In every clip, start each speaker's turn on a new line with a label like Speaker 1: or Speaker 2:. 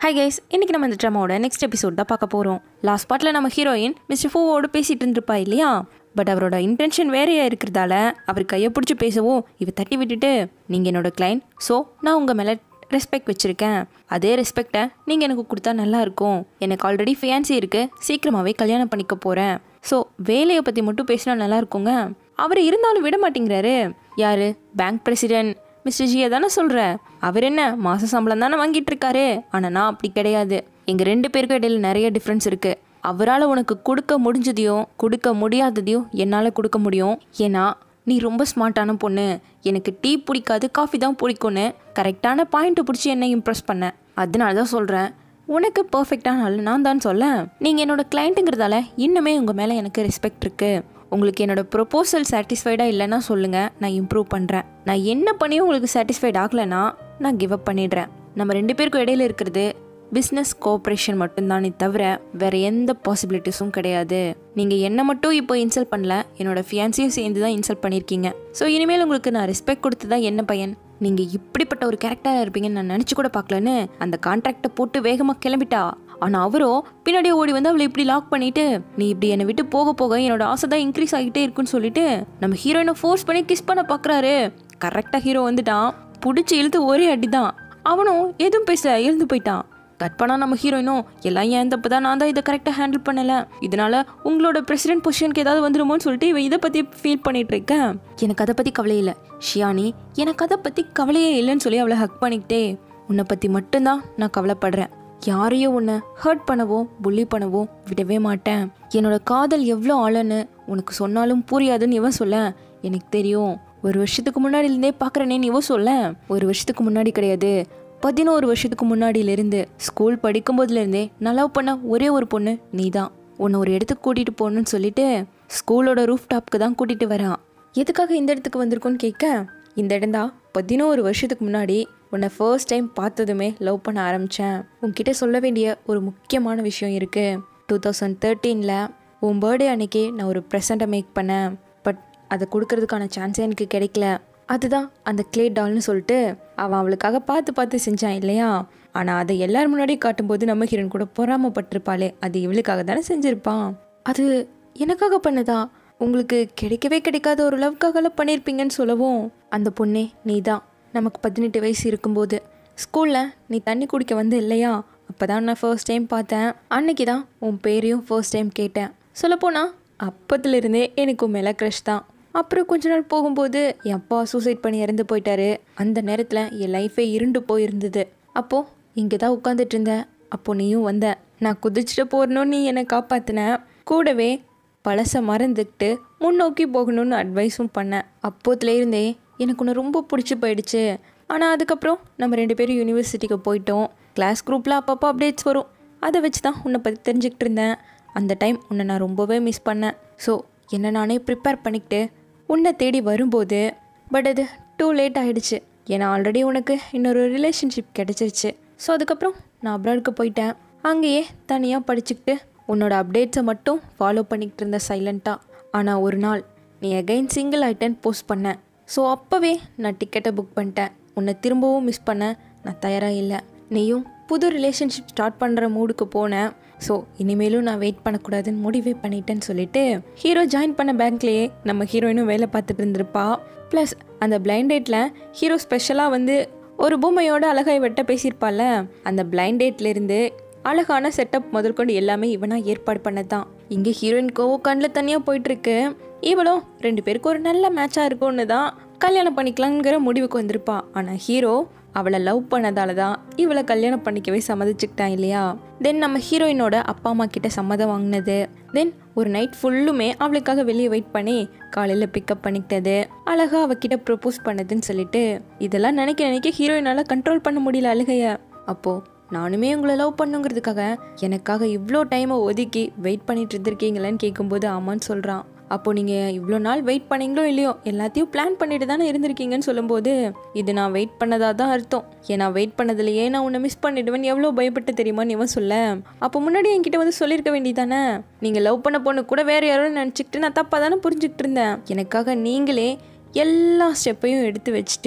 Speaker 1: hi guys இன்னைக்கு நம்ம இந்த ட்ராமாவோட நெக்ஸ்ட் எபிசோட் தான் பார்க்க போகிறோம் லாஸ்ட் பார்ட்டில் நம்ம ஹீரோயின் மிஸ்டர் ஃபூவோடு பேசிகிட்டு இருந்திருப்பா இல்லையா பட் அவரோட இன்டென்ஷன் வேறையாக இருக்கிறதால அவர் கையை பிடிச்சி பேசவும் இவ தட்டி விட்டுட்டு நீங்கள் என்னோட கிளைண்ட் ஸோ நான் உங்கள் மேலே ரெஸ்பெக்ட் வச்சுருக்கேன் அதே ரெஸ்பெக்டை நீங்கள் எனக்கு கொடுத்தா நல்லா இருக்கும் எனக்கு ஆல்ரெடி ஃபியான்சி இருக்குது சீக்கிரமாகவே கல்யாணம் பண்ணிக்க போகிறேன் ஸோ வேலையை பற்றி மட்டும் பேசினா நல்லா இருக்குங்க அவர் இருந்தாலும் விட மாட்டேங்கிறாரு யார் பேங்க் பிரசிடென்ட் மிஸ்டர் ஜியை தானே சொல்கிற அவர் என்ன மாத சம்பளம் தானே வாங்கிட்டு இருக்காரு ஆனால் நான் அப்படி கிடையாது எங்கள் ரெண்டு பேருக்கும் இடையில நிறைய டிஃப்ரென்ஸ் இருக்குது அவரால் உனக்கு கொடுக்க முடிஞ்சதையும் கொடுக்க முடியாததையும் என்னால் கொடுக்க முடியும் ஏன்னா நீ ரொம்ப ஸ்மார்ட்டான பொண்ணு எனக்கு டீ பிடிக்காது காஃபி தான் பிடிக்கும்னு கரெக்டான பாயிண்ட்டை பிடிச்சி என்னை இம்ப்ரெஸ் பண்ண அதனால தான் சொல்கிறேன் உனக்கு பர்ஃபெக்டான ஆள் நான் தான் சொல்ல நீங்கள் என்னோட கிளைண்ட்டுங்கிறதால இன்னுமே உங்கள் மேலே எனக்கு ரெஸ்பெக்ட் இருக்குது உங்களுக்கு என்னோட ப்ரொபோசல் சாட்டிஸ்ஃபைடாக இல்லைன்னா சொல்லுங்கள் நான் இம்ப்ரூவ் பண்ணுறேன் நான் என்ன பண்ணியும் உங்களுக்கு சாட்டிஸ்ஃபைட் ஆகலைன்னா நான் கிவ் அப் பண்ணிடுறேன் நம்ம ரெண்டு பேருக்கும் இடையில இருக்கிறது பிஸ்னஸ் கோஆப்ரேஷன் மட்டும்தானே தவிர வேற எந்த பாசிபிலிட்டிஸும் கிடையாது நீங்கள் என்ன மட்டும் இப்போ இன்சல்ட் பண்ணல என்னோட ஃபியான்சியும் சேர்ந்து தான் இன்சல்ட் பண்ணியிருக்கீங்க ஸோ இனிமேல் உங்களுக்கு நான் ரெஸ்பெக்ட் கொடுத்து தான் என்ன பையன் நீங்கள் இப்படிப்பட்ட ஒரு கேரக்டராக இருப்பீங்கன்னு நான் நினச்சி கூட பார்க்கலன்னு அந்த கான்ட்ராக்டை போட்டு வேகமாக கிளம்பிட்டா ஆனால் அவரோ பின்னாடியே ஓடி வந்து அவளை இப்படி லாக் பண்ணிட்டு நீ இப்படி என்னை விட்டு போக போக என்னோட ஆசை தான் இன்க்ரீஸ் ஆகிட்டே இருக்குன்னு சொல்லிட்டு நம்ம ஹீரோயினை ஃபோர்ஸ் பண்ணி கிஸ் பண்ண பார்க்குறாரு கரெக்டாக ஹீரோ வந்துட்டான் பிடிச்சி இழுத்து ஒரே அடி தான் அவனும் எதுவும் பேச எழுந்து போயிட்டான் கட் பண்ணா நம்ம ஹீரோயினும் எல்லாம் ஏன் தப்பு தான் நான் தான் இதை கரெக்டாக ஹேண்டில் பண்ணலை இதனால உங்களோட பிரசிடென்ட் பொசிஷனுக்கு ஏதாவது வந்துருமோன்னு சொல்லிட்டு இவன் இதை பற்றி ஃபீல் பண்ணிட்டு இருக்கேன் எனக்கு அதை பற்றி கவலை இல்லை ஷியானி எனக்கு அதை பற்றி கவலையே இல்லைன்னு சொல்லி அவளை ஹக் பண்ணிக்கிட்டே உன்னை பற்றி மட்டும்தான் நான் கவலைப்படுறேன் யாரையும் உன்னை ஹர்ட் பண்ணவோ புள்ளி பண்ணவோ விடவே மாட்டேன் என்னோட காதல் எவ்வளோ ஆழன்னு உனக்கு சொன்னாலும் புரியாதுன்னு இவன் சொல்ல எனக்கு தெரியும் ஒரு வருஷத்துக்கு முன்னாடிலேருந்தே பார்க்குறேனே இவன் சொல்ல ஒரு வருஷத்துக்கு முன்னாடி கிடையாது பதினோரு வருஷத்துக்கு முன்னாடியிலேருந்து ஸ்கூல் படிக்கும்போதுலேருந்தே நான் லவ் பண்ண ஒரே ஒரு பொண்ணு நீ தான் உன்னை ஒரு இடத்துக்கு கூட்டிகிட்டு போகணுன்னு சொல்லிட்டு ஸ்கூலோட ரூஃப் டாப்க்கு தான் கூட்டிகிட்டு வரான் எதுக்காக இந்த இடத்துக்கு வந்திருக்கோன்னு கேட்க இந்த இடம் தான் பதினோரு வருஷத்துக்கு முன்னாடி உன்னை ஃபர்ஸ்ட் டைம் பார்த்ததுமே லவ் பண்ண ஆரம்பித்தேன் உன்கிட்ட சொல்ல வேண்டிய ஒரு முக்கியமான விஷயம் இருக்குது டூ தௌசண்ட் தேர்ட்டீனில் உன் பர்த்டே அன்னைக்கு நான் ஒரு ப்ரெசண்ட்டை மேக் பண்ணேன் பட் அதை கொடுக்கறதுக்கான சான்ஸே எனக்கு கிடைக்கல அதுதான் அந்த கிளே டால்னு சொல்லிட்டு அவன் அவளுக்காக பார்த்து பார்த்து செஞ்சான் இல்லையா ஆனால் அதை எல்லார் முன்னாடியும் காட்டும்போது நம்ம ஹீரோன் கூட பொறாமப்பட்டிருப்பாளே அது இவளுக்காக தானே செஞ்சுருப்பான் அது எனக்காக பண்ணதா உங்களுக்கு கிடைக்கவே கிடைக்காத ஒரு லவ்க்காகலாம் பண்ணியிருப்பீங்கன்னு சொல்லவும் அந்த பொண்ணே நீ தான் நமக்கு பதினெட்டு வயசு இருக்கும்போது ஸ்கூலில் நீ தண்ணி குடிக்க வந்து இல்லையா அப்போ தான் நான் ஃபர்ஸ்ட் டைம் பார்த்தேன் அன்னைக்கு தான் உன் பேரையும் ஃபர்ஸ்ட் டைம் கேட்டேன் சொல்லப்போனால் அப்பத்துலேருந்தே எனக்கு உன் மேலே க்ரஷ் தான் அப்புறம் கொஞ்ச நாள் போகும்போது என் அப்பா சூசைட் பண்ணி இறந்து போயிட்டாரு அந்த நேரத்தில் என் லைஃபே இருண்டு போயிருந்தது அப்போது இங்கே தான் உட்காந்துட்டு இருந்தேன் அப்போ நீயும் வந்த நான் குதிச்சுட்டு போறணும்னு நீ என்னை காப்பாற்றின கூடவே பழசை மறந்துக்கிட்டு முன்னோக்கி போகணும்னு அட்வைஸும் பண்ணேன் அப்போத்துல இருந்தே எனக்கு ஒன்று ரொம்ப பிடிச்சி போயிடுச்சு ஆனால் அதுக்கப்புறம் நம்ம ரெண்டு பேரும் யூனிவர்சிட்டிக்கு போயிட்டோம் கிளாஸ் குரூப்பில் அப்பப்போ அப்டேட்ஸ் வரும் அதை வச்சு தான் உன்னை பற்றி தெரிஞ்சுக்கிட்டு இருந்தேன் அந்த டைம் உன்னை நான் ரொம்பவே மிஸ் பண்ணேன் ஸோ என்னை நானே ப்ரிப்பேர் பண்ணிக்கிட்டு உன்னை தேடி வரும்போது பட் அது டூ லேட் ஆகிடுச்சு ஏன்னா ஆல்ரெடி உனக்கு இன்னொரு ரிலேஷன்ஷிப் கிடச்சிருச்சு ஸோ அதுக்கப்புறம் நான் அப்ராடுக்கு போயிட்டேன் அங்கேயே தனியாக படிச்சுக்கிட்டு உன்னோட அப்டேட்ஸை மட்டும் ஃபாலோ பண்ணிக்கிட்டு இருந்த சைலண்ட்டாக ஆனால் ஒரு நாள் நீ அகைன் சிங்கிள் ஐட்டன் போஸ்ட் பண்ண ஸோ அப்போவே நான் டிக்கெட்டை புக் பண்ணிட்டேன் உன்னை திரும்பவும் மிஸ் பண்ண நான் தயாராக இல்லை நீயும் புது ரிலேஷன்ஷிப் ஸ்டார்ட் பண்ணுற மூடுக்கு போனேன் ஸோ இனிமேலும் நான் வெயிட் பண்ணக்கூடாதுன்னு முடிவே பண்ணிட்டேன்னு சொல்லிட்டு ஹீரோ ஜாயின் பண்ண பேங்க்லேயே நம்ம ஹீரோயினும் வேலை பார்த்துட்டு இருந்திருப்பா ப்ளஸ் அந்த பிளைண்ட் டேட்டில் ஹீரோ ஸ்பெஷலாக வந்து ஒரு பொம்மையோட அழகாய் வெட்ட பேசியிருப்பால அந்த பிளைண்ட் டேட்லேருந்து அழகான செட்டப் முதற்கொண்டு எல்லாமே இவனா ஏற்பாடு பண்ணதான் இங்கே ஹீரோயின்கோ கண்ணில் தனியாக போயிட்டுருக்கு இவளும் ரெண்டு பேருக்கு ஒரு நல்ல மேட்சாக இருக்கும்னு தான் கல்யாணம் பண்ணிக்கலாங்கிற முடிவுக்கு வந்திருப்பா ஆனால் ஹீரோ அவளை லவ் பண்ணதால தான் இவளை கல்யாணம் பண்ணிக்கவே சம்மதிச்சுக்கிட்டான் இல்லையா தென் நம்ம ஹீரோயினோட அப்பா அம்மா கிட்ட சம்மதம் வாங்கினது தென் ஒரு நைட் ஃபுல்லுமே அவளுக்காக வெளியே வெயிட் பண்ணி காலையில் பிக்கப் பண்ணிக்கிட்டது அழகா அவகிட்ட ப்ரொப்போஸ் பண்ணதுன்னு சொல்லிட்டு இதெல்லாம் நினைக்க நினைக்க ஹீரோயினால் கண்ட்ரோல் பண்ண முடியல அழுகைய அப்போது நானுமே உங்களை லவ் பண்ணுங்கிறதுக்காக எனக்காக இவ்வளோ டைமை ஒதுக்கி வெயிட் பண்ணிட்டு இருந்திருக்கீங்களேன்னு கேட்கும்போது ஆமான்னு சொல்கிறான் அப்போ நீங்கள் இவ்வளோ நாள் வெயிட் பண்ணீங்களோ இல்லையோ எல்லாத்தையும் பிளான் பண்ணிட்டு தானே இருந்திருக்கீங்கன்னு சொல்லும்போது இது நான் வெயிட் பண்ணதாக தான் அர்த்தம் ஏன்னா வெயிட் பண்ணதுலையே நான் உன்னை மிஸ் பண்ணிடுவேன் எவ்வளோ பயப்பட்டு தெரியுமான்னு இவன் சொல்ல அப்போ முன்னாடி என்கிட்ட வந்து சொல்லியிருக்க வேண்டியதானே நீங்கள் லவ் பண்ண பொண்ணு கூட வேறு யாரோ நினச்சிக்கிட்டு நான் தப்பாக தானே புரிஞ்சுக்கிட்டு இருந்தேன் எனக்காக நீங்களே எல்லா ஸ்டெப்பையும் எடுத்து வச்சுட்டு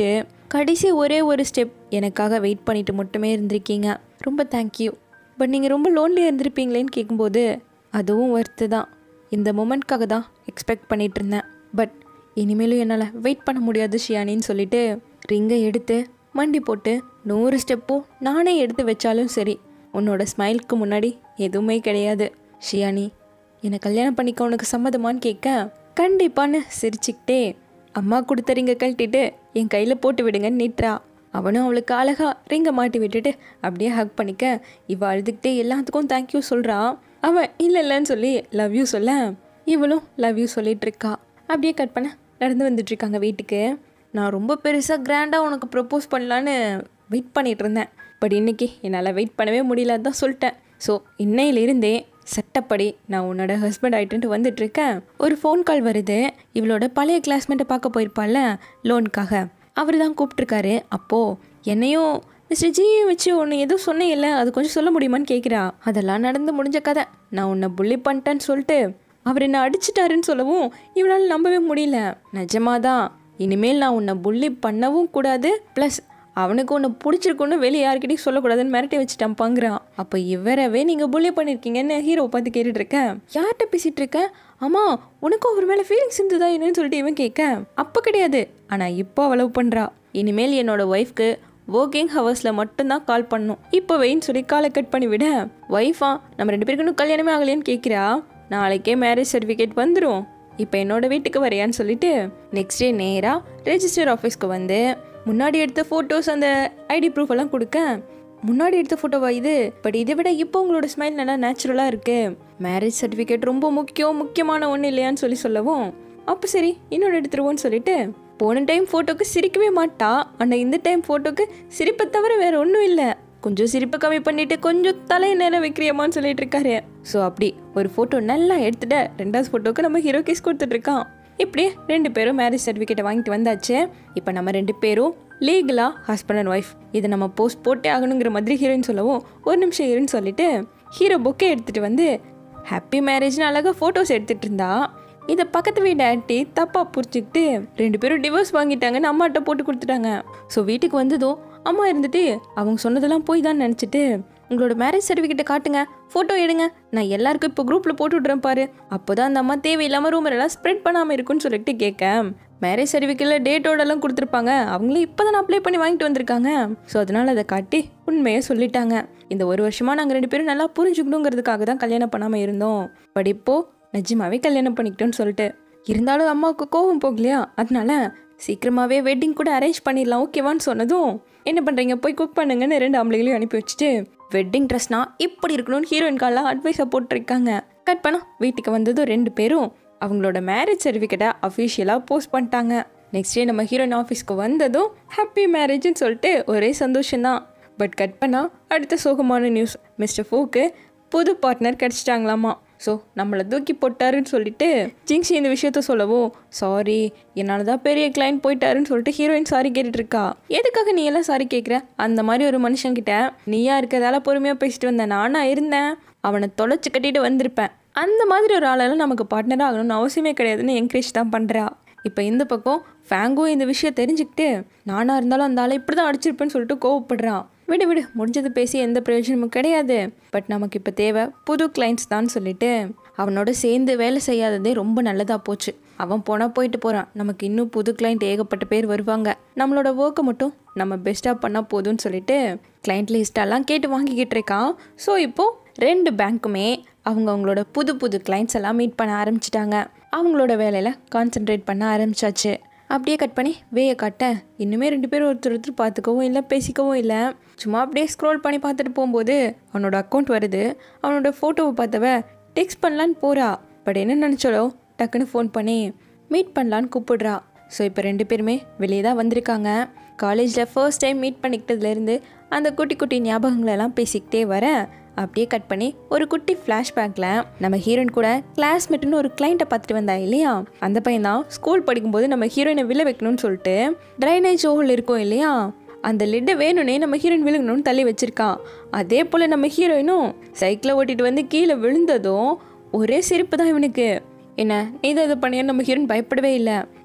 Speaker 1: கடைசி ஒரே ஒரு ஸ்டெப் எனக்காக வெயிட் பண்ணிட்டு மட்டுமே இருந்திருக்கீங்க ரொம்ப தேங்க்யூ பட் நீங்கள் ரொம்ப லோன்லியாக இருந்திருப்பீங்களேன்னு கேட்கும்போது அதுவும் ஒர்த்து தான் இந்த மூமெண்ட்காக தான் எக்ஸ்பெக்ட் பண்ணிட்டு இருந்தேன் பட் இனிமேலும் என்னால் வெயிட் பண்ண முடியாது ஷியானின்னு சொல்லிட்டு ரிங்கை எடுத்து மண்டி போட்டு நூறு ஸ்டெப்பும் நானே எடுத்து வச்சாலும் சரி உன்னோட ஸ்மைலுக்கு முன்னாடி எதுவுமே கிடையாது ஷியானி என்னை கல்யாணம் பண்ணிக்க உனக்கு சம்மதமான்னு கேட்க கண்டிப்பான்னு சிரிச்சுக்கிட்டே அம்மா கொடுத்த ரிங்கை கழட்டிட்டு என் கையில் போட்டு விடுங்கன்னு நீட்டுறா அவனும் அவளுக்கு அழகா ரிங்கை மாட்டி விட்டுட்டு அப்படியே ஹக் பண்ணிக்க இவ அழுதுகிட்டே எல்லாத்துக்கும் தேங்க்யூ சொல்கிறான் அவன் இல்லை இல்லைன்னு சொல்லி லவ் யூ சொல்ல இவளும் லவ் யூ சொல்லிட்டு இருக்கா அப்படியே கட் பண்ண நடந்து வந்துட்டு இருக்காங்க வீட்டுக்கு நான் ரொம்ப பெருசாக கிராண்டாக உனக்கு ப்ரப்போஸ் பண்ணலான்னு வெயிட் பண்ணிட்டு இருந்தேன் பட் இன்னைக்கு என்னால் வெயிட் பண்ணவே முடியல தான் சொல்லிட்டேன் ஸோ இன்னையிலிருந்தே சட்டப்படி நான் உன்னோட ஹஸ்பண்ட் ஆகிட்டு வந்துட்டு இருக்கேன் ஒரு ஃபோன் கால் வருது இவளோட பழைய கிளாஸ்மேட்டை பார்க்க போயிருப்பாள்ல லோனுக்காக அவர் தான் கூப்பிட்ருக்காரு அப்போது என்னையும் மிஸ்டர் ஜி வச்சு ஒன்று எதுவும் சொன்னேன் அது கொஞ்சம் சொல்ல முடியுமான்னு கேட்குறா அதெல்லாம் நடந்து முடிஞ்ச கதை நான் உன்னை புள்ளி பண்ணிட்டேன்னு சொல்லிட்டு அவர் என்னை அடிச்சிட்டாருன்னு சொல்லவும் இவனால் நம்பவே முடியல நிஜமாதான் இனிமேல் நான் உன்னை புள்ளி பண்ணவும் கூடாது ப்ளஸ் அவனுக்கு ஒன்று பிடிச்சிருக்குன்னு வெளியே யார்கிட்டயும் சொல்லக்கூடாதுன்னு மிரட்டி வச்சுட்டான்ப்பாங்கிறான் அப்போ இவரவே நீங்கள் புள்ளி பண்ணியிருக்கீங்கன்னு ஹீரோ பார்த்து கேட்டுட்டு இருக்கேன் யார்கிட்ட பேசிகிட்டு இருக்கேன் ஆமாம் உனக்கும் அவர் மேலே ஃபீலிங்ஸ் இருந்ததா என்னன்னு சொல்லிட்டு இவன் கேட்க அப்போ கிடையாது ஆனால் இப்போ அவ லவ் பண்ணுறா இனிமேல் என்னோட ஒய்ஃப்க்கு ஒர்க்கிங் ஹவர்ஸில் மட்டும்தான் கால் பண்ணும் இப்போ வெயின்னு சொல்லி காலை கட் பண்ணி விட ஒய்ஃபா நம்ம ரெண்டு பேருக்கு இன்னும் கல்யாணமே ஆகலையான்னு கேட்குறா நாளைக்கே மேரேஜ் சர்டிஃபிகேட் வந்துடும் இப்போ என்னோட வீட்டுக்கு வரையான்னு சொல்லிட்டு நெக்ஸ்ட் டே நேராக ரெஜிஸ்டர் ஆஃபீஸ்க்கு வந்து முன்னாடி எடுத்த ஃபோட்டோஸ் அந்த ஐடி ப்ரூஃப் எல்லாம் கொடுக்க முன்னாடி எடுத்த ஃபோட்டோவா இது பட் இதை விட இப்போ உங்களோட ஸ்மைல் நல்லா நேச்சுரலாக இருக்கு மேரேஜ் சர்டிஃபிகேட் ரொம்ப முக்கியம் முக்கியமான ஒன்று இல்லையான்னு சொல்லி சொல்லவும் அப்போ சரி இன்னொன்று எடுத்துருவோன்னு சொல்லிட்டு போன டைம் ஃபோட்டோக்கு சிரிக்கவே மாட்டா ஆனால் இந்த டைம் ஃபோட்டோக்கு சிரிப்பை தவிர வேற ஒன்றும் இல்லை கொஞ்சம் சிரிப்பு கம்மி பண்ணிட்டு கொஞ்சம் தலை நேரம் வைக்கிறியம்மான்னு சொல்லிட்டு இருக்காரு ஸோ அப்படி ஒரு ஃபோட்டோ நல்லா எடுத்துட்டு ரெண்டாவது ஃபோட்டோக்கு நம்ம ஹீரோ கேஸ் கொடுத்துட்டு இருக்கான் இப்படியே ரெண்டு பேரும் மேரேஜ் சர்டிஃபிகேட்டை வாங்கிட்டு வந்தாச்சு இப்போ நம்ம ரெண்டு பேரும் லீகலாக ஹஸ்பண்ட் அண்ட் ஒய்ஃப் இதை நம்ம போஸ்ட் போட்டே ஆகணுங்கிற மாதிரி ஹீரோயின் சொல்லவும் ஒரு நிமிஷம் இருன்னு சொல்லிட்டு ஹீரோ புக்கே எடுத்துகிட்டு வந்து ஹாப்பி மேரேஜ்னு அழகாக ஃபோட்டோஸ் எடுத்துகிட்டு இருந்தா இதை பக்கத்து வீடு ஆண்டி தப்பாக புரிஞ்சுக்கிட்டு ரெண்டு பேரும் டிவோர்ஸ் வாங்கிட்டாங்கன்னு அம்மாட்ட போட்டு கொடுத்துட்டாங்க ஸோ வீட்டுக்கு வந்ததும் அம்மா இருந்துட்டு அவங்க சொன்னதெல்லாம் போய் தான் நினச்சிட்டு உங்களோட மேரேஜ் சர்டிஃபிகேட்டை காட்டுங்க ஃபோட்டோ எடுங்க நான் எல்லாருக்கும் இப்போ குரூப்பில் போட்டு விட்றேன் பாரு அப்போ தான் அந்த அம்மா தேவையில்லாமல் ரூமர் எல்லாம் ஸ்ப்ரெட் பண்ணாமல் இருக்குன்னு சொல்லிட்டு கேட்க மேரேஜ் சர்டிஃபிகேட்டில் டேட்டோடலாம் கொடுத்துருப்பாங்க அவங்களே இப்போ தான் அப்ளை பண்ணி வாங்கிட்டு வந்திருக்காங்க ஸோ அதனால் அதை காட்டி உண்மையை சொல்லிட்டாங்க இந்த ஒரு வருஷமாக நாங்கள் ரெண்டு பேரும் நல்லா புரிஞ்சுக்கணுங்கிறதுக்காக தான் கல்யாணம் பண்ணாமல் இருந்தோம் பட் இப்போ நிஜமாவே கல்யாணம் பண்ணிக்கிட்டோன்னு சொல்லிட்டு இருந்தாலும் அம்மாவுக்கு கோவம் போகலையா அதனால சீக்கிரமாகவே வெட்டிங் கூட அரேஞ்ச் பண்ணிடலாம் ஓகேவான்னு சொன்னதும் என்ன பண்ணுறீங்க போய் குக் பண்ணுங்கன்னு ரெண்டு ஆம்பளைகளையும் அனுப்பி வச்சுட்டு வெட்டிங் ட்ரெஸ்னா இப்படி இருக்கணும்னு ஹீரோயின் காலாம் அட்வைஸை போட்டிருக்காங்க கட் பண்ணோம் வீட்டுக்கு வந்ததும் ரெண்டு பேரும் அவங்களோட மேரேஜ் சர்டிஃபிகேட்டை அஃபிஷியலாக போஸ்ட் பண்ணிட்டாங்க நெக்ஸ்ட் டே நம்ம ஹீரோயின் ஆஃபீஸ்க்கு வந்ததும் ஹாப்பி மேரேஜ்னு சொல்லிட்டு ஒரே சந்தோஷம்தான் பட் கட் பண்ணால் அடுத்த சோகமான நியூஸ் மிஸ்டர் ஃபூக்கு புது பார்ட்னர் கிடச்சிட்டாங்களாமா ஸோ நம்மளை தூக்கி போட்டாருன்னு சொல்லிட்டு ஜிங்ஸி இந்த விஷயத்த சொல்லவும் சாரி என்னால் தான் பெரிய கிளைண்ட் போயிட்டாருன்னு சொல்லிட்டு ஹீரோயின் சாரி கேட்டுட்டு இருக்கா எதுக்காக நீ எல்லாம் சாரி கேட்குற அந்த மாதிரி ஒரு மனுஷன்கிட்ட நீயா இருக்கிறதால பொறுமையாக பேசிட்டு வந்தேன் நானா இருந்தேன் அவனை தொலைச்சு கட்டிட்டு வந்திருப்பேன் அந்த மாதிரி ஒரு ஆளெல்லாம் நமக்கு பார்ட்னராக ஆகணும்னு அவசியமே கிடையாதுன்னு என்கரேஜ் தான் பண்ணுறா இப்போ இந்த பக்கம் ஃபேங்கோ இந்த விஷயம் தெரிஞ்சுக்கிட்டு நானாக இருந்தாலும் அந்த ஆளை இப்படி தான் அடிச்சிருப்பேன்னு சொல்லிட்டு கோவப்படுறான் விடு விடு முடிஞ்சது பேசி எந்த பிரயோஜனமும் கிடையாது பட் நமக்கு இப்போ தேவை புது கிளைண்ட்ஸ் தான் சொல்லிட்டு அவனோட சேர்ந்து வேலை செய்யாததே ரொம்ப நல்லதாக போச்சு அவன் போனால் போயிட்டு போகிறான் நமக்கு இன்னும் புது கிளைண்ட் ஏகப்பட்ட பேர் வருவாங்க நம்மளோட ஒர்க்கை மட்டும் நம்ம பெஸ்ட்டாக பண்ணால் போதும்னு சொல்லிட்டு கிளைண்ட் லிஸ்டெல்லாம் கேட்டு வாங்கிக்கிட்டு இருக்கான் ஸோ இப்போது ரெண்டு பேங்க்குமே அவங்க அவங்களோட புது புது கிளைண்ட்ஸ் எல்லாம் மீட் பண்ண ஆரம்பிச்சிட்டாங்க அவங்களோட வேலையில் கான்சென்ட்ரேட் பண்ண ஆரம்பிச்சாச்சு அப்படியே கட் பண்ணி வேயை காட்ட இன்னுமே ரெண்டு பேரும் ஒருத்தர் ஒருத்தர் பார்த்துக்கவும் இல்லை பேசிக்கவும் இல்லை சும்மா அப்படியே ஸ்க்ரோல் பண்ணி பார்த்துட்டு போகும்போது அவனோட அக்கௌண்ட் வருது அவனோட ஃபோட்டோவை பார்த்தவ டெக்ஸ்ட் பண்ணலான்னு போகிறா பட் என்ன நினச்சாலோ டக்குன்னு ஃபோன் பண்ணி மீட் பண்ணலான்னு கூப்பிடுறா ஸோ இப்போ ரெண்டு பேருமே வெளியே தான் வந்திருக்காங்க காலேஜில் ஃபர்ஸ்ட் டைம் மீட் பண்ணிக்கிட்டதுலேருந்து அந்த குட்டி குட்டி ஞாபகங்களெல்லாம் பேசிக்கிட்டே வர அப்படியே கட் பண்ணி ஒரு குட்டி ஃப்ளாஷ்பேக்கில் நம்ம ஹீரோயின் கூட கிளாஸ்மேட்டுன்னு ஒரு கிளைண்ட்டை பார்த்துட்டு வந்தா இல்லையா அந்த பையன் தான் ஸ்கூல் படிக்கும்போது நம்ம ஹீரோயினை விழ வைக்கணும்னு சொல்லிட்டு ட்ரைனேஜ் ஹோல் இருக்கும் இல்லையா அந்த லிட்டை வேணும்னே நம்ம ஹீரோயின் விழுங்கணும்னு தள்ளி வச்சிருக்கான் அதே போல் நம்ம ஹீரோயினும் சைக்கிளை ஓட்டிட்டு வந்து கீழே விழுந்ததும் ஒரே சிரிப்பு தான் இவனுக்கு என்ன நீ தான் இது பண்ணியா நம்ம ஹீரோயின் பயப்படவே இல்லை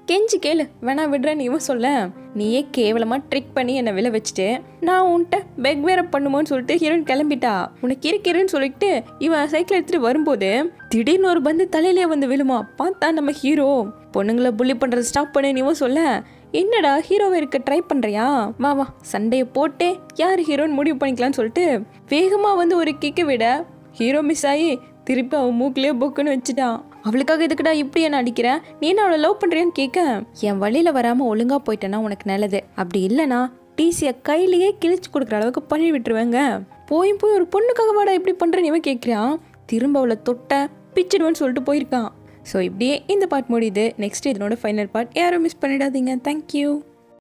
Speaker 1: கெஞ்சி கேளு வேணா விடுறேன்னு இவன் சொல்ல நீயே கேவலமா ட்ரிக் பண்ணி என்னை விழ வச்சுட்டு நான் உன்கிட்ட பெக் வேற பண்ணுமோன்னு சொல்லிட்டு ஹீரோயின் கிளம்பிட்டா உனக்கு இருக்கிறேன்னு சொல்லிட்டு இவன் சைக்கிள் எடுத்துட்டு வரும்போது திடீர்னு ஒரு பந்து தலையிலே வந்து விழுமா பார்த்தா நம்ம ஹீரோ பொண்ணுங்களை புள்ளி பண்றது ஸ்டாப் பண்ணு இவன் சொல்ல என்னடா ஹீரோவை இருக்க ட்ரை பண்றியா வா வா சண்டையை போட்டு யார் ஹீரோன்னு முடிவு பண்ணிக்கலாம்னு சொல்லிட்டு வேகமா வந்து ஒரு கிக்கு விட ஹீரோ மிஸ் ஆகி திருப்பி அவன் மூக்கிலேயே பொக்குன்னு வச்சுட்டான் அவளுக்காக எதுக்குடா இப்படி என்ன அடிக்கிறேன் நீ என்ன அவளை லவ் பண்றியான்னு கேட்க என் வழியில வராம ஒழுங்கா போயிட்டேன்னா உனக்கு நல்லது அப்படி இல்லைனா டிசியை கையிலேயே கிழிச்சு கொடுக்குற அளவுக்கு பண்ணி விட்டுருவேங்க போய் போய் ஒரு பொண்ணுக்காக வாடா இப்படி பண்றேன்னு இவன் கேட்குறான் திரும்ப அவளை தொட்ட பிச்சிடுவேன்னு சொல்லிட்டு போயிருக்கான் ஸோ இப்படியே இந்த பார்ட் முடியுது நெக்ஸ்ட் இதனோட ஃபைனல் பார்ட் யாரும் மிஸ் பண்ணிடாதீங்க தேங்க்யூ